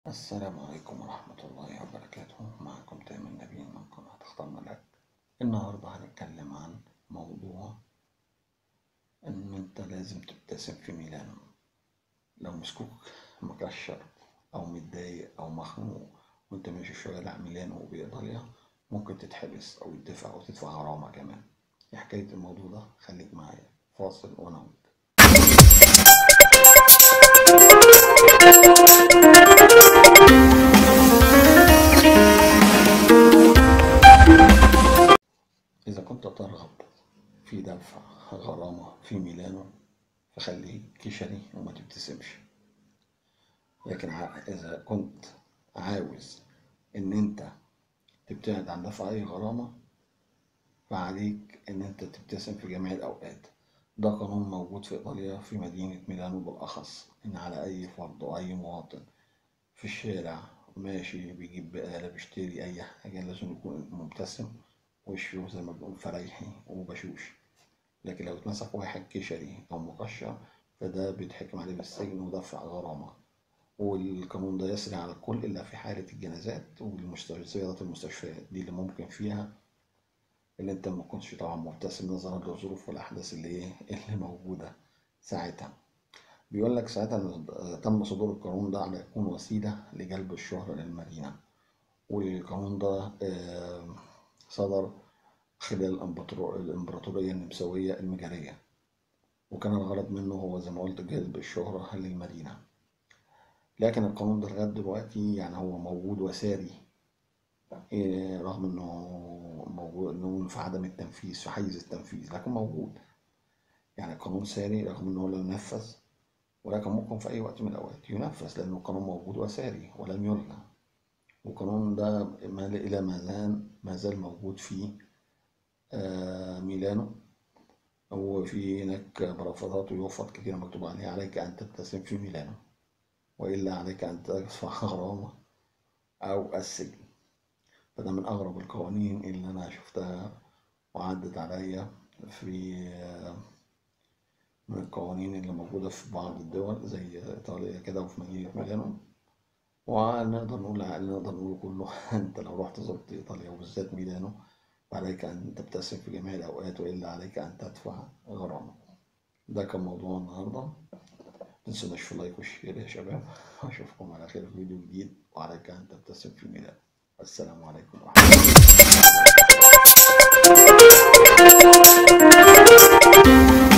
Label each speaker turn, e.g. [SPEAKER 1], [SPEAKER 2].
[SPEAKER 1] السلام عليكم ورحمة الله وبركاته معكم تامر نبيل من قناة اختار ملاك النهاردة هنتكلم عن موضوع ان انت لازم تبتسم في ميلانو لو مسكوك مكشر او متضايق او مخنوق وانت ماشي في شوارع ميلانو وبإيطاليا ممكن تتحبس او يدفع او تدفع غرامة كمان ايه حكاية الموضوع ده خليك معايا فاصل وانا وانت إذا كنت ترغب في دفع غرامة في ميلانو فخليك كشري وما تبتسمش لكن ع- إذا كنت عاوز إن أنت تبتعد عن دفع أي غرامة فعليك إن أنت تبتسم في جميع الأوقات ده قانون موجود في إيطاليا في مدينة ميلانو بالأخص إن على أي فرد أو أي مواطن في الشارع ماشي بيجيب بقالة بيشتري أي حاجة لازم يكون مبتسم وشه زي ما بنقول فريحي وبشوش لكن لو اتمسك واحد كشري أو مكشر فده بيتحكم عليه بالسجن ودفع غرامة والقانون ده يسري على الكل إلا في حالة الجنازات والمستشفيات المستشفيات دي اللي ممكن فيها اللي انت ما تكونش طبعا مبتسم نظرا للظروف والأحداث اللي ايه اللي موجودة ساعتها بيقول لك ساعتها إن تم صدور القانون ده على يكون وسيلة لجلب الشهرة للمدينة والقانون ده آه، صدر خلال الإمبراطور- الإمبراطورية النمساوية المجرية وكان الغرض منه هو زي ما قلت جلب الشهرة للمدينة لكن القانون ده لغاية دلوقتي يعني هو موجود وساري إيه، رغم انه موجود انه في عدم التنفيذ في حيز التنفيذ لكن موجود يعني القانون ساري رغم انه لا ينفذ ولكن ممكن في اي وقت من الاوقات ينفذ لانه القانون موجود وساري ولم يلغى والقانون ده ما الى ما زال ما زال موجود في آه، ميلانو وفي هناك مرافضات ويوفط كتير مكتوب عليها عليك ان تبتسم في ميلانو والا عليك ان تدفع غرامه او السجن فده من أغرب القوانين اللي أنا شفتها وعدت عليا في من القوانين اللي موجودة في بعض الدول زي إيطاليا كده وفي مدينة ميلانو ونقدر نقول نقدر نقول كله أنت لو رحت زرت إيطاليا وبالذات ميلانو فعليك أن تبتسم في جميع الأوقات وإلا عليك أن تدفع غرامة ده كان موضوع النهاردة متنسوناش في لايك والشير يا شباب أشوفكم على خير في فيديو جديد وعليك أن تبتسم في ميلانو السلام عليكم ورحمة الله